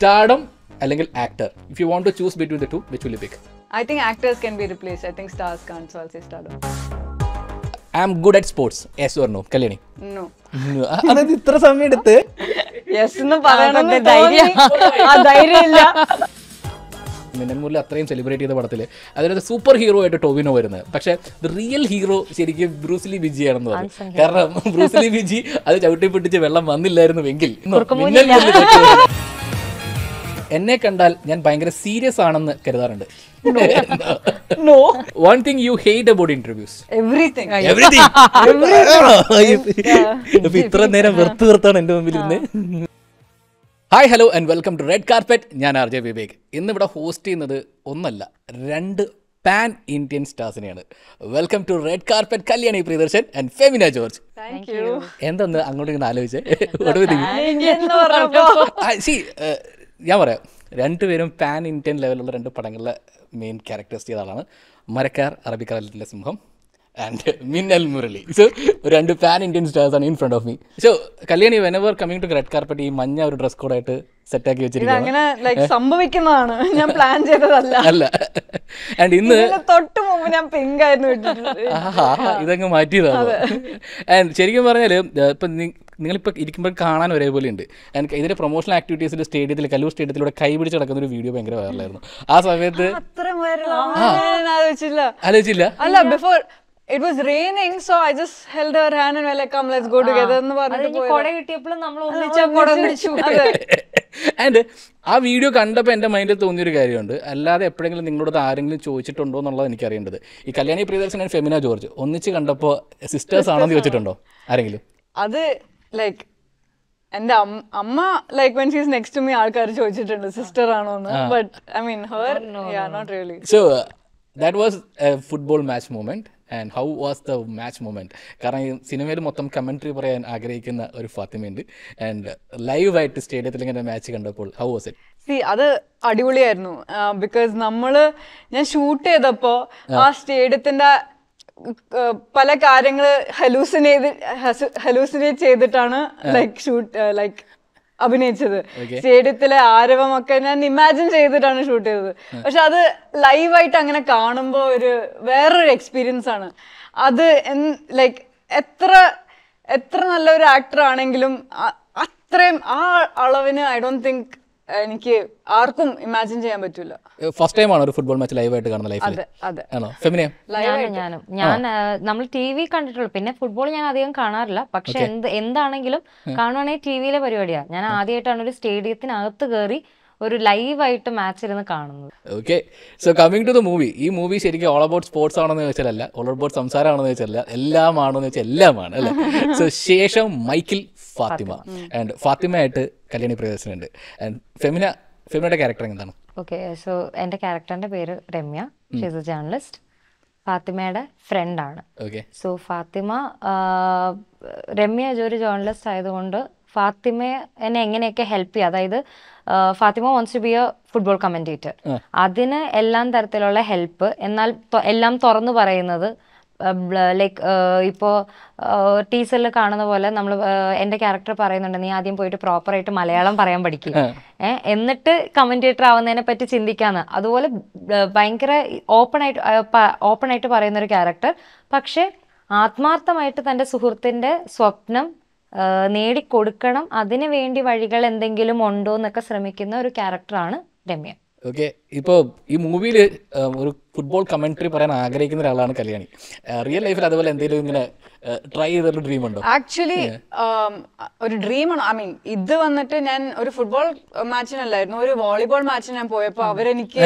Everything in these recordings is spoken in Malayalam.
സ്റ്റാർഡം അല്ലെങ്കിൽ actor if you want to choose between the two which will pick I think actors can be replaced. I think stars can't, so I'll say stardom. I am good at sports yes or no Kalyani No. അതായത് ഇത്ര സമയം എടുത്ത് Yes എന്ന് പറയണമെന്ന് അതെ, ധൈര്യം. തോന്നി. ആ ധൈര്യമില്ല മിന്നൽ മുരളി അത്രയും സെലിബ്രേറ്റ് ചെയ്ത പടത്തിൽ അതിനകത്ത് സൂപ്പർ ഹീറോ ആയിട്ട് ടോവിനോ വരുന്നത് പക്ഷേ റിയൽ ഹീറോ ശരിക്കും ബ്രൂസ്ലി ബിജി ആണെന്ന് പറഞ്ഞു കാരണം ബ്രൂസ്ലി ബിജി അത് ചവിട്ടി പൊട്ടിച്ച് വെള്ളം വന്നില്ലായിരുന്നുവെങ്കിൽ മിന്നൽ മുരളി തോറ്റു പോകും. എന്നെ കണ്ടാൽ ഞാൻ ഭയങ്കര സീരിയസ് ആണെന്ന് കരുതാറുണ്ട് No. One thing you hate about interviews Everything. ഇപ്പൊ ഇത്ര നേരം വെറുത്ത് വെറുത്താണ് എന്റെ മുമ്പിൽ ഇന്ന് hi hello and welcome to red carpet ഞാൻ ആർ ജെ വിവേക് ഇന്ന് ഇവിടെ ഹോസ്റ്റ് ചെയ്യുന്നത് ഒന്നല്ല രണ്ട് പാൻ ഇന്ത്യൻ സ്റ്റാർസിനെയാണ് welcome to red carpet Kalyani Priyadarshan and Femina George Thank you. എന്തൊന്ന് അങ്ങോട്ട് ഇങ്ങനെ ആലോചിച്ചേ ഒടുവിൽ എന്ന് പറഞ്ഞപ്പോ സി ഞാൻ പറയാം രണ്ടുപേരും പാൻ ഇന്ത്യൻ ലെവലുള്ള രണ്ട് പടങ്ങളിലെ മെയിൻ ക്യാരക്ടേഴ്സ് ചെയ്ത ആളാണ് മരക്കാർ അറബിക്കടലിലെ സിംഹം ആൻഡ് മിന്നൽ മുരളി സോ രണ്ട് പാൻ ഇന്ത്യൻ സ്റ്റാർസ് ആണ് in front of me so Kalyani whenever coming to red carpet ഈ മഞ്ഞ ഒരു ഡ്രസ് കോഡായിട്ട് സെറ്റാക്കി ഇത് വെച്ചിരിക്കുകയാണ് അങ്ങനെ ലൈക്ക് സംഭവിക്കുന്നതാണ് ഞാൻ പ്ലാൻ ചെയ്തതല്ല അല്ല ആൻഡ് ഇന്ന് ഇതിന് തൊട്ട് മുമ്പ് ഞാൻ പിങ്ക് ആയിരുന്നു ഇട്ടിട്ടുള്ളത് ആഹാ, ഇതങ്ങ് മാറ്റിയതാണ് ആൻഡ് ശരിക്കും പറഞ്ഞാൽ ഇപ്പം നിങ്ങളിപ്പോൾ ഇരിക്കുമ്പോൾ കാണാൻ ഒരേപോലെ ഉണ്ട് ആൻഡ് ഇതിന്റെ പ്രൊമോഷണൽ ആക്ടിവിറ്റീസിൽ സ്റ്റേഡിയത്തിൽ കല്ലൂർ സ്റ്റേഡിയത്തിലൂടെ കൈ പിടിച്ച് നടക്കുന്ന ഒരു വീഡിയോ ഭയങ്കര വൈറലായിരുന്നു ആ സമയത്ത് അത്ര ഞാൻ ആലോചിച്ചില്ല ആലോചിച്ചില്ല അല്ല before it was raining so I just held her hand and well come let's go together എന്ന് അത് പറഞ്ഞിട്ട് കഴിഞ്ഞ് കൊട കിട്ടിയപ്പോഴും നമ്മൾ ഒന്നിച്ച് കുട പിടിച്ചു. അതെ. ആൻഡ് ആ വീഡിയോ കണ്ടപ്പോൾ എൻ്റെ മൈൻഡിൽ തോന്നിയൊരു കാര്യമുണ്ട് അല്ലാതെ എപ്പോഴെങ്കിലും നിങ്ങളോട് ആരെങ്കിലും ചോദിച്ചിട്ടുണ്ടോ എന്നുള്ളത് എനിക്ക് അറിയേണ്ടത് ഈ കല്യാണി പ്രിയദർശൻ ആൻഡ് ഫെമിന ജോർജ് ഒന്നിച്ച് കണ്ടപ്പോൾ സിസ്റ്റേഴ്സ് ആണോ എന്ന് ചോദിച്ചിട്ടുണ്ടോ ആരെങ്കിലും അത് ലൈക്ക് എന്റെ അം- അമ്മ like when she's next to me ആൾക്കാർ ചോദിച്ചിട്ടുണ്ട് സിസ്റ്റർ ആണോ എന്ന് but I mean her yeah not really so that was a football match moment and how was the match moment കാരണം ഈ സിനിമയിൽ മൊത്തം കമൻട്രി പറയാൻ ആഗ്രഹിക്കുന്ന ഒരു ഫാത്തിമയുണ്ട് ആൻഡ് ലൈവായിട്ട് സ്റ്റേഡിയത്തിൽ ഇങ്ങനെ മാച്ച് കണ്ടപ്പോൾ ഹൗ വാസ് ഇറ്റ് സി അത് അടിപൊളിയായിരുന്നു ബിക്കോസ് നമ്മള് ഞാൻ ഷൂട്ട് ചെയ്തപ്പോ ആ സ്റ്റേഡിയത്തിന്റെ uh, പല കാര്യങ്ങള് ഹലൂസിനേറ്റ് ഹലൂസിനേറ്റ് ചെയ്തിട്ടാണ് ലൈക്ക് ഷൂട്ട് ലൈക്ക് അഭിനയിച്ചത് സ്റ്റേഡിയത്തിലെ ആരവമൊക്കെ ഞാൻ ഇമാജിൻ ചെയ്തിട്ടാണ് ഷൂട്ട് ചെയ്തത് പക്ഷെ അത് ലൈവായിട്ട് അങ്ങനെ കാണുമ്പോൾ ഒരു വേറൊരു എക്സ്പീരിയൻസ് ആണ് അത് ലൈക്ക് എത്ര എത്ര നല്ലൊരു ആക്ടർ ആണെങ്കിലും അ- അത്രയും ആ അളവിന് ഐ ഡോണ്ട് തിങ്ക് എനിക്ക് ആർക്കും ഇമാജിൻ ചെയ്യാൻ പറ്റൂല ഫസ്റ്റ് ടൈം ആണ് ഒരു ഫുട്ബോൾ മാച്ച് ലൈവായിട്ട് കാണുന്ന ലൈഫിൽ അതെ അതെ ആണോ ഫെമിനെ ഞാനും ഞാനും ഞാൻ നമ്മൾ ടി വി കണ്ടിട്ടുള്ളൂ പിന്നെ ഫുട്ബോൾ ഞാൻ അധികം കാണാറില്ല പക്ഷെ എന്ത് എന്താണെങ്കിലും കാണുവാണെങ്കിൽ ടി വിയിലെ പരിപാടിയാണ് ഞാൻ ആദ്യമായിട്ടാണ് ഒരു സ്റ്റേഡിയത്തിനകത്ത് കയറി ഒരു ലൈവായിട്ട് മാച്ച് ഇരുന്ന് കാണുന്നത് okay so coming to the movie ഈ മൂവി ശരിക്കും ഓൾ അബൌട്ട് സ്പോർട്സ് ആണെന്ന് ചോദിച്ചാലല്ല ഓൾ അബൌട്ട് സംസാരമാണെന്ന് ചോദിച്ചാലല്ല എല്ലാം ആണെന്ന് വെച്ചാൽ എല്ലാമാണ് അല്ലേ സോ ശേഷം മൈക്കിൾ ഫാത്തിമ ആൻഡ് ഫാത്തിമയായിട്ട് കല്യാണി പ്രിയദർശൻ ഉണ്ട് ആൻഡ് ഫെമിന ഫെമിനയുടെ ക്യാരക്ടർ എന്താണ് ഓക്കെ സോ എൻ്റെ ക്യാരക്ടറിന്റെ പേര് രമ്യ ഷീസ് എ ജേർണലിസ്റ്റ് ഫാത്തിമയുടെ ഫ്രണ്ടാണ് ഓക്കെ സോ ഫാത്തിമ ആ, രമ്യ ഒരു ജേർണലിസ്റ്റ് ആയതുകൊണ്ട് ഫാത്തിമയെ എന്നെ എങ്ങനെയൊക്കെ ഹെൽപ്പ് ചെയ്യുക അതായത് ആ, Fathima wants to be a football commentator അതിന് എല്ലാം തരത്തിലുള്ള ഹെൽപ്പ് എന്നാൽ തൊ- എല്ലാം തുറന്നു പറയുന്നത് ലൈക്ക് ഇപ്പോൾ ടീച്ചറിൽ കാണുന്ന പോലെ നമ്മൾ എൻ്റെ ക്യാരക്ടർ പറയുന്നുണ്ട് നീ ആദ്യം പോയിട്ട് പ്രോപ്പറായിട്ട് മലയാളം പറയാൻ പഠിക്കുക ഏഹ് എന്നിട്ട് കമൻറ്റേറ്റർ ആവുന്നതിനെ പറ്റി ചിന്തിക്കാന്ന് അതുപോലെ ബ- ഭയങ്കര ഓപ്പൺ ആയിട്ട് ഓപ്പൺ ആയിട്ട് പറയുന്ന ഒരു ക്യാരക്ടർ പക്ഷെ ആത്മാർത്ഥമായിട്ട് തൻ്റെ സുഹൃത്തിൻ്റെ സ്വപ്നം ആ, നേടിക്കൊടുക്കണം അതിനു വേണ്ടി വഴികൾ എന്തെങ്കിലും ഉണ്ടോ എന്നൊക്കെ ശ്രമിക്കുന്ന ഒരു ക്യാരക്ടറാണ് രമ്യ ഓക്കെ ഇപ്പോൾ ഈ മൂവിയിൽ ഒരു ഫുട്ബോൾ കമൻട്രി പറയാൻ ആഗ്രഹിക്കുന്ന ഒരാളാണ് കല്യാണി റിയൽ ലൈഫിൽ അതുപോലെ എന്തെങ്കിലും ഇങ്ങനെ ട്രൈ ചെയ്തൊരു ഡ്രീം ഉണ്ടോ ആക്ച്വലി ഒരു ഡ്രീമാണ് ഐ മീൻ ഇത് വന്നിട്ട് ഞാൻ ഒരു ഫുട്ബോൾ മാച്ചിനല്ലായിരുന്നു ഒരു വോളിബോൾ മാച്ചിന് ഞാൻ പോയപ്പോ അവരെനിക്ക്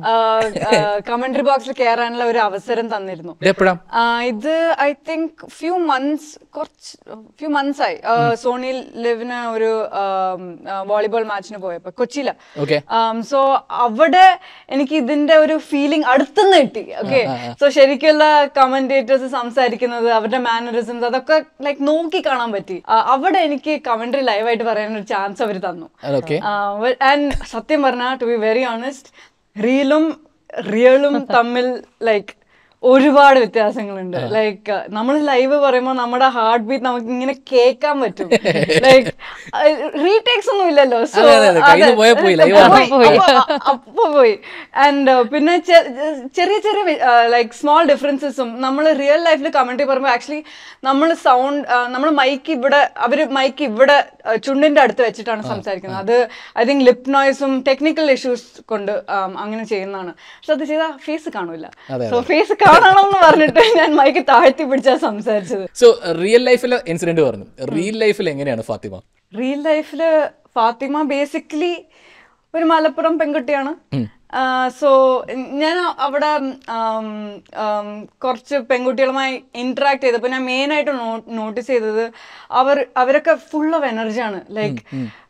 കമന്ററി ബോക്സിൽ കയറാനുള്ള ഒരു അവസരം തന്നിരുന്നു ഇത് എപ്പോഴാ ആ, ഇത് ഐ തിങ്ക് ഫ്യൂ മന്ത്സ് കുറച്ച് ഫ്യൂ മന്ത്സ് ആയി സോണി ലിവിന് ഒരു വോളിബോൾ മാച്ചിന് പോയപ്പോ കൊച്ചിയില ഓക്കെ സോ അവിടെ എനിക്ക് ഇതിന്റെ ഒരു ഫീലിംഗ് അടുത്തുനിന്ന് കിട്ടി ഓക്കെ സോ ശരിക്കുള്ള കമന്റേറ്റേഴ്സ് സംസാരിക്കുന്നത് അവരുടെ മാനറിസംസ് അതൊക്കെ ലൈക്ക് നോക്കി കാണാൻ പറ്റി ആ, അവിടെ എനിക്ക് കമന്ററി ലൈവായിട്ട് പറയാൻ ഒരു ചാൻസ് അവർ തന്നു ഓക്കെ ആൻഡ് സത്യം പറഞ്ഞ ടു ബി വെരി ഓണസ്റ്റ് റീലും റിയലും തമ്മിൽ ലൈക്ക് ഒരുപാട് വ്യത്യാസങ്ങളുണ്ട് ലൈക്ക് നമ്മൾ ലൈവ് പറയുമ്പോൾ നമ്മുടെ ഹാർട്ട് ബീറ്റ് നമുക്ക് ഇങ്ങനെ കേൾക്കാൻ പറ്റും ലൈക്ക് റീടേക്സ് ഒന്നും ഇല്ലല്ലോ സോ അതെ, അതെ, അതെ. കയ്യിന്ന് പോയാ പോയി, live ആണ്. അപ്പൊ പോയി ആൻഡ് പിന്നെ ചെ- ചെറിയ ചെറിയ ലൈക്ക് സ്മോൾ ഡിഫറൻസസും നമ്മൾ റിയൽ ലൈഫിൽ കമന്റ് പറയുമ്പോൾ ആക്ച്വലി നമ്മൾ സൗണ്ട് നമ്മൾ മൈക്ക് ഇവിടെ അവര് മൈക്ക് ഇവിടെ ആ, ചുണ്ടിന്റെ അടുത്ത് വെച്ചിട്ടാണ് സംസാരിക്കുന്നത് അത് ഐ തിങ്ക് ലിപ് നോയ്സും ടെക്നിക്കൽ ഇഷ്യൂസ് കൊണ്ട് ആം, അങ്ങനെ ചെയ്യുന്നതാണ് പക്ഷെ അത് ചെയ്താൽ ഫേസ് കാണൂല അതെ, സോ ഫേസ് കാണണം എന്ന് പറഞ്ഞിട്ട് ഞാൻ മൈക്ക് താഴ്ത്തി പിടിച്ചാ സംസാരിച്ചത് സോ റിയൽ ലൈഫിലെ ഇൻസിഡന്റ് പറഞ്ഞു റിയൽ ലൈഫിൽ എങ്ങനെയാണ് ഫാത്തിമ റിയൽ ലൈഫില് ഫാത്തിമ ബേസിക്കലി ഒരു മലപ്പുറം പെൺകുട്ടിയാണ് സോ ഞാൻ അവിടെ ആം, ആം, കുറച്ച് പെൺകുട്ടികളുമായി ഇന്ററാക്ട് ചെയ്തപ്പോൾ ഞാൻ മെയിൻ ആയിട്ട് നോട്ടീസ് ചെയ്തത് അവർ അവരൊക്കെ ഫുൾ ഓഫ് എനർജിയാണ് ലൈക്ക്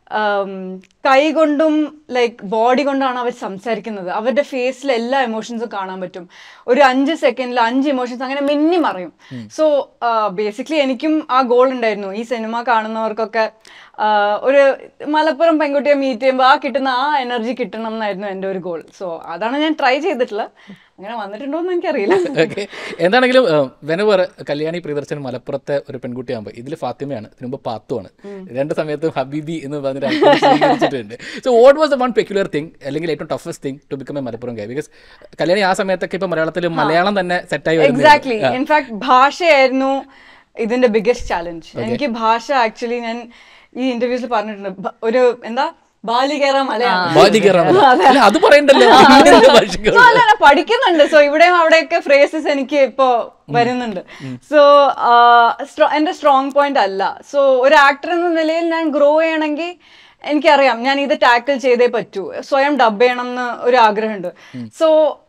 കൈ കൊണ്ടും ലൈക്ക് ബോഡി കൊണ്ടാണ് അവർ സംസാരിക്കുന്നത് അവരുടെ ഫേസിൽ എല്ലാ എമോഷൻസും കാണാൻ പറ്റും ഒരു അഞ്ച് സെക്കൻഡിൽ അഞ്ച് ഇമോഷൻസ് അങ്ങനെ മിന്നി മറയും സോ ബേസിക്കലി എനിക്കും ആ ഗോൾ ഉണ്ടായിരുന്നു ഈ സിനിമ കാണുന്നവർക്കൊക്കെ ആ, ഒരു മലപ്പുറം പെൺകുട്ടിയെ മീറ്റ് ചെയ്യുമ്പോൾ ആ കിട്ടുന്ന ആ എനർജി കിട്ടണം എന്നായിരുന്നു എൻ്റെ ഒരു ഗോൾ സോ അതാണ് ഞാൻ ട്രൈ ചെയ്തിട്ടുള്ളത് അങ്ങനെ വന്നിട്ടുണ്ടോ എന്ന് എനിക്കറിയില്ല ഓക്കെ എന്താണെങ്കിലും വെനവർ കല്യാണി പ്രിയദർശൻ മലപ്പുറത്തെ ഒരു പെൺകുട്ടിയാകുമ്പോൾ ഇതിൽ ഫാത്തിമയാണ് ഇതിനു മുമ്പ് പാത്തുമാണ് രണ്ട് സമയത്തും ഹബീബി എന്ന് പറഞ്ഞിട്ട് icon സ്വീകരിച്ചിട്ടുണ്ട് so what was the one peculiar thing അല്ലെങ്കിൽ ഏറ്റവും toughest thing to become a Malappuram guy because Kalyani ആ സമയത്തൊക്കെ ഇപ്പൊ മലയാളത്തിൽ മലയാളം തന്നെ സെറ്റായി എക്സാക്ട്ലി ഇൻഫാക്ട് ഭാഷയായിരുന്നു ഇതിന്റെ ബിഗ്ഗസ്റ്റ് ചാലഞ്ച് എനിക്ക് ഭാഷ ആക്ച്വലി ഞാൻ ഈ ഇന്റർവ്യൂസിൽ പറഞ്ഞിട്ടുണ്ട് ഭ- ഒരു എന്താ ബാലികേറ മലയാളം അത് പറയണ്ടല്ലോ ഇങ്ങനത്തെ ഭാഷകൾ. So, അല്ല, ഞാൻ പഠിക്കുന്നുണ്ട് സോ ഇവിടെയും അവിടെയൊക്കെ ഫ്രേസസ് എനിക്ക് ഇപ്പോ വരുന്നുണ്ട് സോ എന്റെ സ്ട്രോങ് പോയിന്റ് അല്ല സോ ഒരു ആക്ടർ എന്ന നിലയിൽ ഞാൻ ഗ്രോ ചെയ്യണമെങ്കിൽ എനിക്കറിയാം ഞാൻ ഇത് ടാക്കിൾ ചെയ്തേ പറ്റൂ സ്വയം ഡബ് ചെയ്യണം എന്ന് ഒരു ആഗ്രഹമുണ്ട് സോ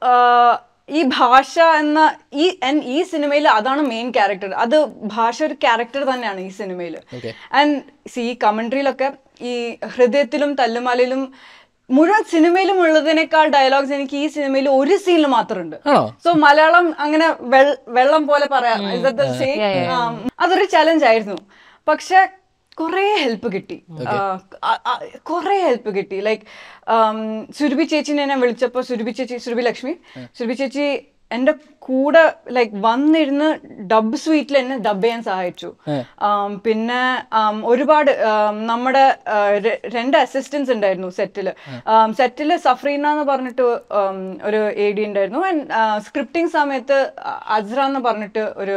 ഈ ഭാഷ എന്ന ഈ and ഈ സിനിമയിൽ അതാണ് മെയിൻ ക്യാരക്ടർ അത് ഭാഷ ഒരു ക്യാരക്ടർ തന്നെയാണ് ഈ സിനിമയിൽ Okay. ആൻഡ് സി കമൻട്രിയിലൊക്കെ ഈ ഹൃദയത്തിലും തല്ലുമാലയിലും മുഴുവൻ സിനിമയിലും ഉള്ളതിനേക്കാൾ ഡയലോഗ്സ് എനിക്ക് ഈ സിനിമയിൽ ഒരു സീനിൽ മാത്രമുണ്ട് ആണോ സോ മലയാളം അങ്ങനെ വെൾ- വെള്ളം പോലെ പറയാം Is that the same? ആ, അതൊരു ചലഞ്ച് ആയിരുന്നു പക്ഷെ കുറേ ഹെൽപ്പ് കിട്ടി കുറേ ഹെൽപ്പ് കിട്ടി ലൈക്ക് സുരഭി ചേച്ചിനെ ഞാൻ വിളിച്ചപ്പോൾ സുരഭി ചേച്ചി സുരഭി ലക്ഷ്മി സുരഭി ചേച്ചി എൻ്റെ കൂടെ ലൈക്ക് വന്നിരുന്ന് ഡബ് സ്വീറ്റിൽ എന്നെ ഡബ് ചെയ്യാൻ സഹായിച്ചു ആം, പിന്നെ ആം, ഒരുപാട് ആം, നമ്മുടെ ആ, ര- രണ്ട് അസിസ്റ്റൻസ് ഉണ്ടായിരുന്നു സെറ്റില് സെറ്റില് സഫ്രീന എന്ന് പറഞ്ഞിട്ട് ആം, ഒരു എ ഡി ഉണ്ടായിരുന്നു ആൻഡ് സ്ക്രിപ്റ്റിംഗ് സമയത്ത് അസ്ര എന്ന് പറഞ്ഞിട്ട് ഒരു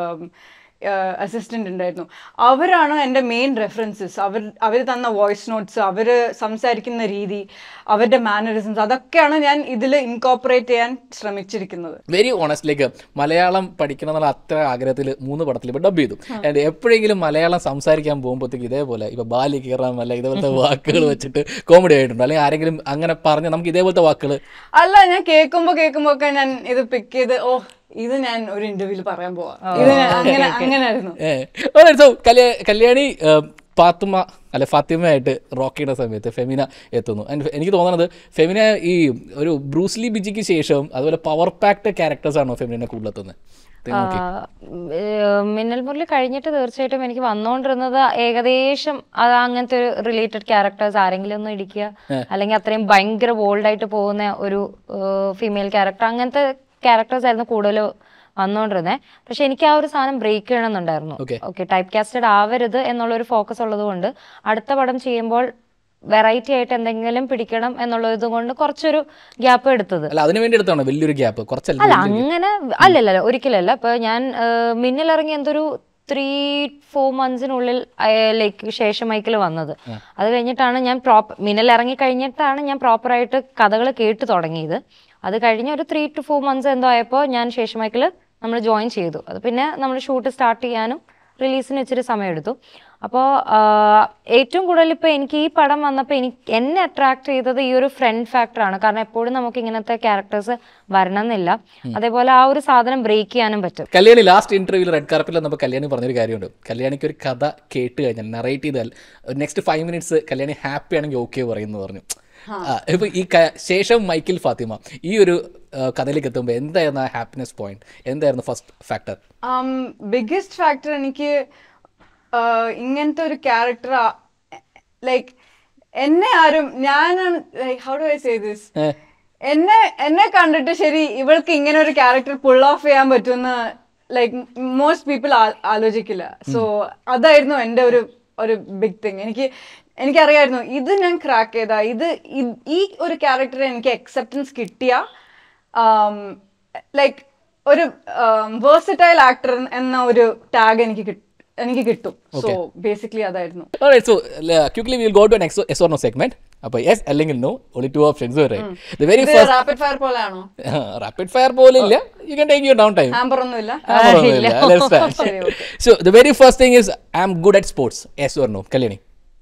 അസിസ്റ്റന്റ് ഉണ്ടായിരുന്നു അവരാണ് എൻ്റെ മെയിൻ റെഫറൻസസ് അവർ അവർ തന്ന വോയിസ് നോട്ട്സ് അവർ സംസാരിക്കുന്ന രീതി അവരുടെ മാനറിസംസ് അതൊക്കെയാണ് ഞാൻ ഇതിൽ ഇൻകോപ്പറേറ്റ് ചെയ്യാൻ ശ്രമിച്ചിരിക്കുന്നത് വെരി ഓണസ്റ്റ് ലൈക്ക് മലയാളം പഠിക്കണം എന്നുള്ള അത്ര ആഗ്രഹത്തിൽ മൂന്ന് പടത്തിൽ ഇപ്പോൾ ഡബ് ചെയ്തു ആൻഡ് എപ്പോഴെങ്കിലും മലയാളം സംസാരിക്കാൻ പോകുമ്പോഴത്തേക്ക് ഇതേപോലെ ഇപ്പൊ ബാലി കീറാൻ അല്ല ഇതേപോലത്തെ വാക്കുകൾ വെച്ചിട്ട് കോമഡി ആയിട്ടുണ്ട് അല്ലെങ്കിൽ ആരെങ്കിലും അങ്ങനെ പറഞ്ഞ് നമുക്ക് ഇതേപോലത്തെ വാക്കുകൾ അല്ല ഞാൻ കേൾക്കുമ്പോ കേൾക്കുമ്പോ ഒക്കെ ഞാൻ ഇത് പിക്ക് ചെയ്ത് ഓ ഇത് ഞാൻ ഒരു ഇന്റർവ്യൂവിൽ പറയാൻ പോവാ ഇത് ഞാൻ അങ്ങനെ അങ്ങനെയായിരുന്നു സോ കല്യാണി ഏഹ്, പാത്തുമ്മ അല്ലെ ഫാത്തിമയായിട്ട് റോക്ക് ചെയ്യുന്ന സമയത്ത് ഫെമിന എത്തുന്നു ആൻഡ് എനിക്ക് തോന്നുന്നത് ഫെമിന ഈ ഒരു ബ്രൂസ്ലി ബിജിക്ക് ശേഷം അതുപോലെ പവർ പാക്ഡ് ക്യാരക്ടേഴ്സ് ആണോ ഫെമിനെ കൂടുതലെത്തുന്നത് നോക്കി മിന്നൽ മുരളി കഴിഞ്ഞിട്ട് തീർച്ചയായിട്ടും എനിക്ക് വന്നുകൊണ്ടിരുന്നത് ഏകദേശം അത് അങ്ങനത്തെ ഒരു റിലേറ്റഡ് ക്യാരക്ടേഴ്സ് ആരെങ്കിലും ഒന്ന് ഇടിക്കുക അല്ലെങ്കിൽ അത്രയും ഭയങ്കര ബോൾഡ് ആയിട്ട് പോകുന്ന ഒരു ഫീമെയിൽ ക്യാരക്ടർ അങ്ങനത്തെ ക്യാരക്ടേഴ്സ് ആയിരുന്നു കൂടുതൽ വന്നുകൊണ്ടിരുന്നത് പക്ഷെ എനിക്ക് ആ ഒരു സാധനം ബ്രേക്ക് ചെയ്യണമെന്നുണ്ടായിരുന്നു Okay. ഓക്കെ ടൈപ്പ് കാസ്റ്റഡ് ആവരുത് എന്നുള്ള ഒരു ഫോക്കസ് ഉള്ളത് കൊണ്ട് അടുത്ത പടം ചെയ്യുമ്പോൾ വെറൈറ്റി ആയിട്ട് എന്തെങ്കിലും പിടിക്കണം എന്നുള്ള ഇതുകൊണ്ട് കുറച്ചൊരു ഗ്യാപ്പ് എടുത്തത് അല്ല അതിന് വേണ്ടി എടുത്താണോ വലിയൊരു ഗ്യാപ്പ് കുറച്ചല്ല അല്ല അങ്ങനെ അല്ലല്ല ഒരിക്കലല്ല ഇപ്പൊ ഞാൻ മിന്നിലിറങ്ങി എന്തൊരു ത്രീ ഫോർ മന്ത്സിനുള്ളിൽ ലൈക്ക് ശേഷം മൈക്കിൽ വന്നത് അത് കഴിഞ്ഞിട്ടാണ് ഞാൻ പ്രോപ്പർ മിന്നൽ ഇറങ്ങി കഴിഞ്ഞിട്ടാണ് ഞാൻ പ്രോപ്പറായിട്ട് കഥകൾ കേട്ട് തുടങ്ങിയത് അത് കഴിഞ്ഞ് ഒരു ത്രീ ടു ഫോർ മന്ത്സ് എന്തോ ആയപ്പോൾ ഞാൻ ശേഷം മൈക്കിൽ നമ്മൾ ജോയിൻ ചെയ്തു അത് പിന്നെ നമ്മൾ ഷൂട്ട് സ്റ്റാർട്ട് ചെയ്യാനും റിലീസിന് ഇച്ചിരി സമയമെടുത്തു അപ്പോൾ ഏറ്റവും കൂടുതൽ ഇപ്പോൾ എനിക്ക് ഈ പടം വന്നപ്പോൾ എനിക്ക് എന്നെ അട്രാക്ട് ചെയ്തത് ഈ ഒരു ഫ്രണ്ട് ഫാക്ടറാണ് കാരണം എപ്പോഴും നമുക്ക് ഇങ്ങനത്തെ ക്യാരക്ടേഴ്സ് വരണമെന്നില്ല അതേപോലെ ആ ഒരു സാധനം ബ്രേക്ക് ചെയ്യാനും പറ്റും കല്യാണി ലാസ്റ്റ് ഇന്റർവ്യൂവിൽ റെഡ് കാർപ്പറ്റിൽ നമ്മൾ കല്യാണി പറഞ്ഞൊരു കാര്യമുണ്ട് കല്യാണിക്ക് ഒരു കഥ കേട്ട് കഴിഞ്ഞാൽ നറേറ്റ് ചെയ്താൽ next five minutes Kalyani happy ആണെങ്കിൽ ഓക്കെ പറയുന്നു പറഞ്ഞു ആ, ഇപ്പൊ ഈ ക- ശേഷം മൈക്കിൾ ഫാത്തിമ ഈ ഒരു ആ, കഥയിലേക്ക് എത്തുമ്പോൾ എന്തായിരുന്നു ആ ഹാപ്പിനെസ് പോയിന്റ് എന്തായിരുന്നു ഫസ്റ്റ് ഫാക്ടർ ബിഗ്ഗസ്റ്റ് ഫാക്ടർ എനിക്ക് ആഹ്, ഇങ്ങനത്തെ ഒരു ക്യാരക്ടർ ലൈക്ക് എന്നെ ആരും ഞാനാണ് like how do I say this എന്നെ എന്നെ കണ്ടിട്ട് ശരി ഇവൾക്ക് ഇങ്ങനെ ഒരു ക്യാരക്ടർ പുൾ ഓഫ് ചെയ്യാൻ പറ്റുമെന്ന് ലൈക്ക് മോസ്റ്റ് പീപ്പിൾ ആലോചിക്കില്ല സോ അതായിരുന്നു എൻ്റെ ഒരു ഒരു ബിഗ് തിങ് എനിക്ക് എനിക്കറിയായിരുന്നു ഇത് ഞാൻ ക്രാക്ക് ചെയ്ത ഇത് ഇ- ഈ ഒരു ക്യാരക്ടർ എനിക്ക് അക്സെപ്റ്റൻസ് കിട്ടിയ ലൈക്ക് ഒരു വേഴ്സറ്റൈൽ ആക്ടർ എന്ന ഒരു ടാഗ് എനിക്ക് കിട്ടും എനിക്ക് കിട്ടും സോ ബേസിക്കലി അതായിരുന്നു Alright, so uh, quickly we will go to an yes or no segment. അപ്പോൾ യെസ് അല്ലെങ്കിൽ നോ only two options വരെ the very ഇത് first റാപ്പിഡ് ഫയർ പോലെയാണോ റാപ്പിഡ് ഫയർ പോലെ ഇല്ല you can take you down time hamper ഒന്നുമില്ല ശരി, so the very first thing is I am good at sports yes or no Kalyani